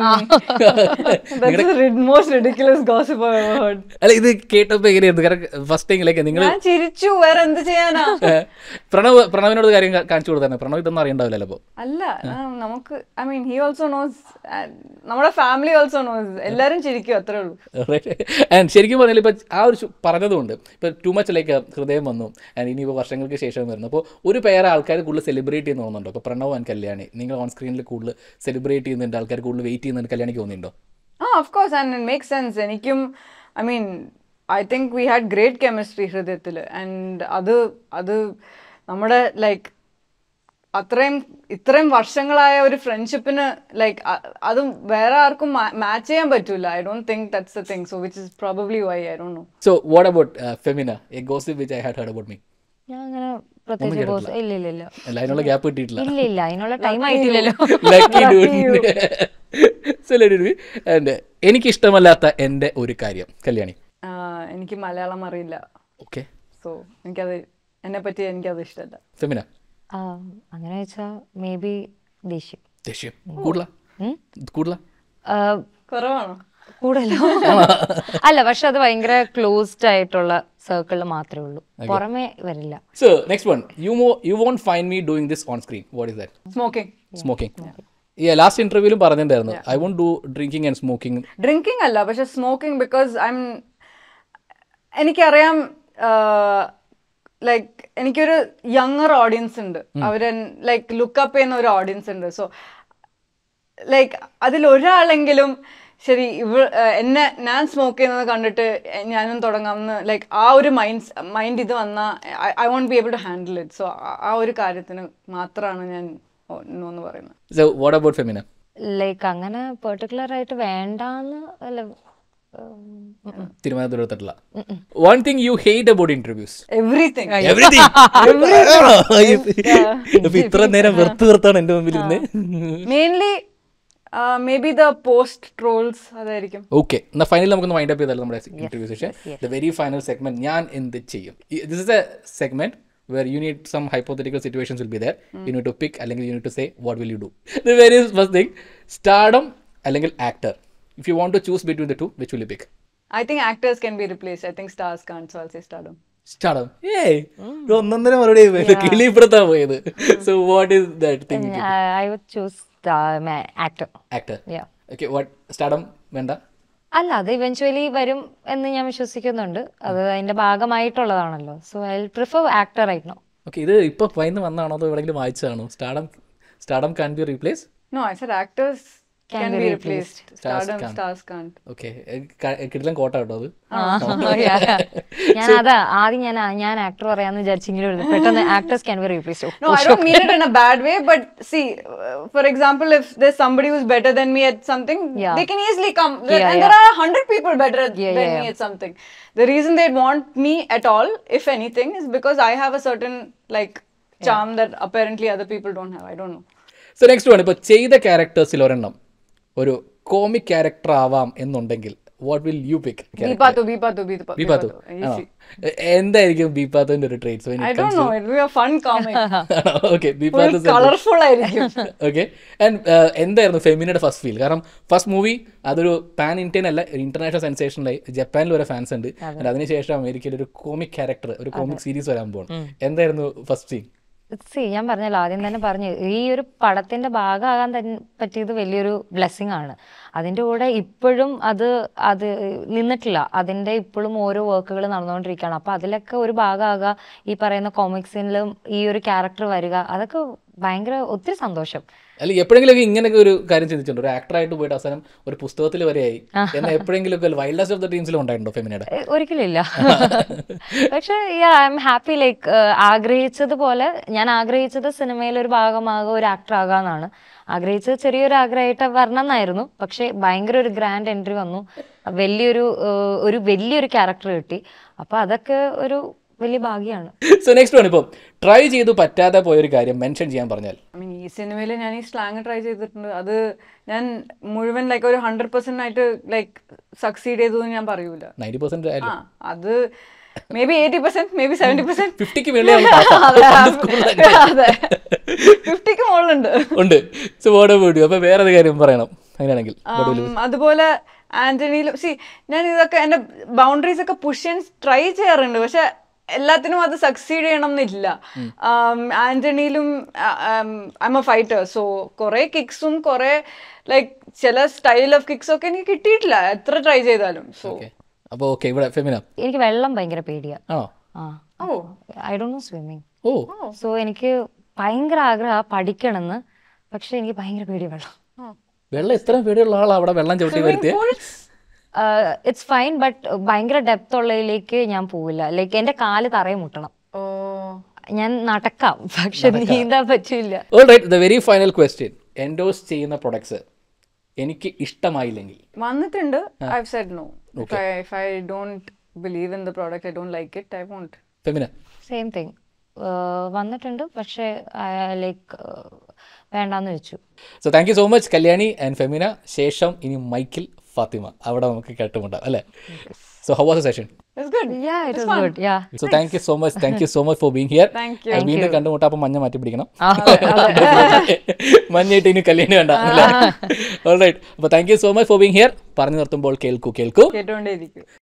most ridiculous gossip heard അല്ല ഇത് കേട്ടപ്പോൾ എങ്ങനെയായിരുന്നു കാരണം ഫസ്റ്റ് തിങ് ലൈക്ക് നിങ്ങൾ ഞാൻ ചിരിച്ചു വേറെ എന്ത് ചെയ്യാനാ പ്രണവ് പ്രണവിനോട് കാര്യം കാ- കാണിച്ചു കൊടുത്തന്നെ പ്രണവ് ഇതൊന്നും അറിയണ്ടാവില്ലല്ലോ അപ്പോൾ അല്ല ആ, നമുക്ക് I mean he also knows നമ്മുടെ ഫാമിലി ഓൾസോ നോസ് എല്ലാരും ചിരിക്കും അത്രേ ഉള്ളൂ ആൻഡ് ശരിക്കും പറഞ്ഞാൽ ഇപ്പോൾ ആ ഒരു ചു- പറഞ്ഞതുകൊണ്ട് ഇപ്പോൾ ടു മച്ച് ലൈക്ക് ഹൃദയം വന്നു ആൻഡ് ഇനിയിപ്പോൾ വർഷങ്ങൾക്ക് ശേഷം വരുന്നു അപ്പോൾ ഒരു പേരെ ആൾക്കാർ കൂടുതൽ സെലിബ്രേറ്റ് ചെയ്യുന്ന തോന്നുന്നുണ്ടോ അപ്പോൾ പ്രണവ് ആൻഡ് കല്യാണി നിങ്ങൾ ഓൺ സ്ക്രീനിൽ കൂടുതൽ സെലിബ്രേറ്റ് ചെയ്യുന്നുണ്ട് ആൾക്കാർ കൂടുതൽ വെയിറ്റ് ചെയ്യുന്നുണ്ട് കല്യാണിക്ക് തോന്നിയിട്ടുണ്ടോ ആ of course and it make sense എനിക്കും I mean I think we had great chemistry ഹൃദയത്തിൽ ആൻഡ് അത് അത് നമ്മുടെ ലൈക്ക് അത്രയും ഇത്രയും വർഷങ്ങളായ ഒരു ഫ്രണ്ട്ഷിപ്പിന് ലൈക്ക് അതും വേറെ ആർക്കും മാച്ച് ചെയ്യാൻ പറ്റൂല I don't think that's a thing so which is probably why I don't know so what about Femina a gossip which I had heard about me ഞാൻ അങ്ങനെ പ്രത്യേകിച്ച് ബോസ് ഇല്ല ഇല്ല ഇല്ല അല്ല അതിനുള്ള ഗ്യാപ്പ് കിട്ടിയിട്ടില്ല ഇല്ല ഇല്ല അതിനുള്ള ടൈം ആയിട്ടില്ലല്ലോ ലക്കി ഡൂഡ് ആൻഡ് എനിക്കിഷ്ടമല്ലാത്ത എൻ്റെ ഒരു കാര്യം കല്യാണി എനിക്ക് മലയാളം അറിയില്ല ഓക്കെ സോ എനിക്കത് എന്നെ പറ്റി എനിക്കത് ഇഷ്ടമല്ല ഫെമിന ആ, അങ്ങനെ വെച്ചാൽ മേ ബി ദേഷ്യം ദേഷ്യം കൂടുതല കൂടുതല ആ, കുറവാണോ കൂടുതലോ അല്ല പക്ഷെ അത് ഭയങ്കര ക്ലോസ്ഡ് ആയിട്ടുള്ള സർക്കിളിൽ മാത്രമേ ഉള്ളൂ പുറമേ വരില്ല സോ നെക്സ്റ്റ് വൺ യു മോ you won't find me doing this on screen what is that smoking smoking ഈ ലാസ്റ്റ് ഇന്റർവ്യൂവിലും പറഞ്ഞിട്ടുണ്ടായിരുന്നു I won't do drinking and smoking drinking അല്ല പക്ഷെ സ്മോക്കിംഗ് ബിക്കോസ് ഐ എം എനിക്കറിയാം ലൈക്ക് എനിക്കൊരു യങ്ങർ ഓഡിയൻസ് ഉണ്ട് അവരെ ലൈക്ക് ലുക്കപ്പ് ചെയ്യുന്ന ഒരു ഓഡിയൻസ് ഉണ്ട് സോ ലൈക്ക് അതിൽ ഒരാളെങ്കിലും ശരി ഇവ ആഹ് എന്നെ ഞാൻ സ്മോക്ക് ചെയ്യുന്നത് കണ്ടിട്ട് എ- ഞാനും തുടങ്ങാമെന്ന് ലൈക്ക് ആ ഒരു മൈൻഡ് മൈൻഡ് ഇത് വന്നാൽ I won't be able to handle it so ആ ഒരു കാര്യത്തിന് മാത്രമാണ് ഞാൻ നോ എന്ന് പറയുന്നത് so what about Femina like അങ്ങനെ പെർട്ടിക്കുലർ ആയിട്ട് വേണ്ടാന്ന് അല്ല ഉം, തീരുമാനത്തിലെടുത്തിട്ടില്ല one thing you hate about interviews everything അപ്പൊ ഇത്ര നേരം വെറുത്ത് വെറുത്താണ് എന്റെ മുമ്പിൽ ഇരുന്ന് mainly maybe the post trolls അതായിരിക്കും ഓക്കെ എന്നാ ഫൈനൽ നമുക്കൊന്ന് വൈൻഡ് അപ്പ് ചെയ്താലും നമ്മുടെ interview session the very final segment ഞാൻ എന്ത് ചെയ്യും this is a segment where you need some hypothetical situations will be there you need to pick അല്ലെങ്കിൽ you need to say what will you do the very first thing stardom അല്ലെങ്കിൽ actor if you want to choose between the two which will you pick I think actors can be replaced. I think stars can't, so I'll say stardom. stardom ഏയ് ഇത് ഒന്നൊന്നര മറുപടി കിളിപ്പെടുത്താൻ പോയത് so what is that thing I would choose actor actor Yeah. okay what stardom വേണ്ട അല്ല അത് ഇവൻച്വലി വരും എന്ന് ഞാൻ വിശ്വസിക്കുന്നുണ്ട് അത് അതിന്റെ ഭാഗമായിട്ടുള്ളതാണല്ലോ so I prefer actor right no okay ഇത് ഇപ്പൊ പൈന്ന് വന്നാണോ അതോ എവിടെയെങ്കിലും വായിച്ചതാണോ stardom stardom can be replace No, I said actors can, be replaced. Stardom stars can't. Okay കിടിലം കോട്ട കേട്ടോ അത് ഞാൻ അതാ ആദ്യം ഞാൻ ഞാൻ ആക്ടർ പറയാന്ന് വിചാരിച്ചെങ്കിലും പെട്ടെന്ന് actors can be replace No, I don't mean it in a bad way, but see, uh, for example, if there's somebody who's better than me at something, Yeah. they can easily come. Yeah, and yeah. there are a hundred people better Yeah, than yeah, me at something. The reason they want me at all, if anything, is because I have a certain like charm that apparently other people don't have. I don't know. So next one ഇപ്പോൾ ചെയ്ത ക്യാരക്ടേഴ്സിൽ ഒരെണ്ണം ഒരു കോമിക് ക്യാരക്ടർ ആവാം എന്നുണ്ടെങ്കിൽ what will you pick Beepathu Beepathu Beepathu Beepathu ആണോ എ- എന്തായിരിക്കും ബീപാത്തുവിന്റെ ഒരു traits I don't know it be a fun comic okay Beepathu colourful ആയിരിക്കും ഓക്കെ ആൻഡ് എന്തായിരുന്നു ഫെമിനയുടെ ഫസ്റ്റ് ഫീൽ കാരണം ഫസ്റ്റ് മൂവി അതൊരു പാൻ ഇന്ത്യൻ അല്ല ഇന്റർനാഷണൽ സെൻസേഷനിലായി ജപ്പാനിൽ വരെ ഫാൻസ് ഉണ്ട് and അതിനുശേഷം അമേരിക്കയിൽ ഒരു കോമിക് ക്യാരക്ടർ ഒരു കോമിക് സീരീസ് വരാൻ പോകണം എന്തായിരുന്നു ഫസ്റ്റ് സീൻ സി ഞാൻ പറഞ്ഞല്ലോ ആദ്യം തന്നെ പറഞ്ഞു ഈ ഒരു പടത്തിന്റെ ഭാഗമാകാൻ തന്നെ പറ്റിയത് വലിയൊരു ബ്ലെസ്സിങ് ആണ് അതിന്റെ കൂടെ ഇപ്പോഴും അത് അത് നിന്നിട്ടില്ല അതിന്റെ ഇപ്പോഴും ഓരോ വർക്കുകൾ നടന്നുകൊണ്ടിരിക്കുകയാണ് അപ്പൊ അതിലൊക്കെ ഒരു ഭാഗമാകുക ഈ പറയുന്ന കോമിക്സിലും ഈ ഒരു ക്യാരക്ടർ വരിക അതൊക്കെ ഭയങ്കര ഒത്തിരി സന്തോഷം അല്ല എപ്പോഴെങ്കിലൊക്കെ ഇങ്ങനെയൊക്കെ ഒരു കാര്യം ചിന്തിച്ചിട്ടുണ്ടോ ഒരു ആക്ടറായിട്ട് പോയിട്ട് അവസാനം ഒരു പുസ്തകത്തിൽ വരെയായി എന്നാൽ എപ്പോഴെങ്കിലും വൈൽഡസ്റ്റ് ഓഫ് ദ ടീംസിലും ഉണ്ടായിട്ടുണ്ടോ ഫെമിനയുടെ എ, ഒരിക്കലില്ല പക്ഷെ ഐ എം ഹാപ്പി ലൈക്ക് ആഗ്രഹിച്ചതുപോലെ ഞാൻ ആഗ്രഹിച്ചത് സിനിമയിൽ ഒരു ഭാഗമാകുക ഒരു ആക്ടർ ആകാന്നാണ് ആഗ്രഹിച്ചത് ചെറിയൊരു ആഗ്രഹമായിട്ട് വരണം എന്നായിരുന്നു പക്ഷെ ഭയങ്കര ഒരു ഗ്രാൻഡ് എൻട്രി വന്നു വലിയൊരു ഏഹ്, ഒരു വലിയൊരു ക്യാരക്ടർ കിട്ടി അപ്പൊ അതൊക്കെ ഒരു വലിയ ഭാഗ്യമാണ് സോ നെക്സ്റ്റ് വൺ ഇപ്പം ട്രൈ ചെയ്തു പറ്റാതെ പോയൊരു കാര്യം മെൻഷൻ ചെയ്യാൻ പറഞ്ഞാൽ ഐ മീൻ ഈ സിനിമയിൽ ഞാൻ ഈ സ്ലാങ് ട്രൈ ചെയ്തിട്ടുണ്ട് അത് ഞാൻ മുഴുവൻ ലൈക്ക് ഒരു ഹൺഡ്രഡ് പെർസെന്റ് ആയിട്ട് ലൈക്ക് സക്സീഡ് ചെയ്തു എന്ന് ഞാൻ പറയൂല നയൻറ്റി പെർസെന്റ് ആ അത് may be eighty percent may be seventy percent ഫിഫ്റ്റിക്ക് മേളിൽ അതെ ഫിഫ്റ്റിക്ക് മുകളിലുണ്ട് ഉണ്ട് സോ വാട്ട് വീഡിയോ അപ്പൊ വേറെ ഒരു കാര്യം പറയണം അങ്ങനെയാണെങ്കിൽ ഉം, അതുപോലെ ആന്റണിയിലും സി ഞാൻ ഇതൊക്കെ എന്റെ ബൗണ്ടറീസ് ഒക്കെ പുഷ് ചെയ്യാൻ ട്രൈ ചെയ്യാറുണ്ട് പക്ഷെ എല്ലാത്തിനും അത് സക്സീഡ് ചെയ്യണം എന്നില്ല ഉം, ആന്റണിയിലും I'm a fighter so കുറെ കിക്സും കുറെ ലൈക്ക് ചില സ്റ്റൈൽ ഓഫ് കിക്സ് ഒക്കെ എനിക്ക് കിട്ടിയിട്ടില്ല എത്ര ട്രൈ ചെയ്താലും സോ ഓക്കെ അപ്പൊ ഓക്കെ ഇവിടെ ഫെമിന എനിക്ക് വെള്ളം ഭയങ്കര പേടിയാ ആണോ ആ ഓ ഐ ഡോ നോ സ്വിമ്മിങ് ഓ സോ എനിക്ക് ഭയങ്കര ആഗ്രഹം പഠിക്കണമെന്ന് പക്ഷെ എനിക്ക് ഭയങ്കര പേടി വെള്ളം വെള്ളം എത്ര പേടിയുള്ള ആളാ അവിടെ വെള്ളം ചവിട്ടി വരുത്തിയ ഇറ്റ്സ് ഫൈൻ ബട്ട് ഭയങ്കര ഡെപ്ത് ഉള്ളതിലേക്ക് ഞാൻ പോവില്ല ലൈക്ക് എന്റെ കാല് തറയെ മുട്ടണം ഓ ഞാൻ നടക്കാം പക്ഷെ നീന്താൻ പറ്റില്ല all right the very final question endorse ചെയ്യുന്ന പ്രൊഡക്ട്സ് എനിക്ക് ഇഷ്ടമായില്ലെങ്കിൽ വന്നിട്ടുണ്ട് I said no if I don't believe in the product I don't like it I won't Femina same thing വന്നിട്ടുണ്ട് പക്ഷെ ലൈക്ക് വേണ്ടാന്ന് വെച്ചു so thank you so much Kalyani and Femina ശേഷം ഇനി മൈക്കിൾ ഫാത്തിമ അവിടെ നമുക്ക് കേട്ടുമുണ്ടാം അല്ലേ so how was session it's good Yeah, it was good. Yeah. So thank you so much thank you so much for being here Thank വീണ്ടും കണ്ടുമുട്ടാം അപ്പൊ മഞ്ഞ മാറ്റി പിടിക്കണം ആ. മഞ്ഞയിട്ട് ഇനി കല്യാണി വേണ്ട ഓൾ റൈറ്റ് അപ്പൊ thank you so much for being here പറഞ്ഞു നിർത്തുമ്പോൾ കേൾക്കൂ കേൾക്കൂ കേട്ടോണ്ടേയിരിക്കും